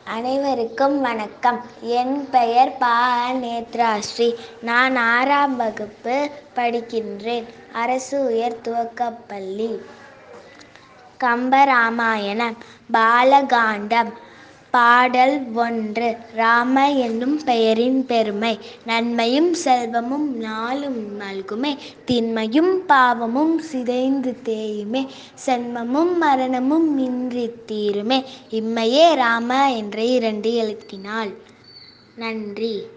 அனைவருக்கும் வணக்கம் என் பெயர் பா நேத்ராஸ்ரீ நான் ஆறாம் வகுப்பு படிக்கின்றேன் அரசு உயர் துவக்கப்பள்ளி கம்பராமாயணம் பாலகாண்டம் பாடல் ஒன்று ராம என்னும் பெயரின் பெருமை நன்மையும் செல்வமும் நாளும் நல்குமே தின்மையும் பாவமும் சிதைந்து தேயுமே சென்மமும் மரணமும் இன்றித் தீருமே இம்மையே ராம என்ற இரண்டு எழுத்தினால் நன்றி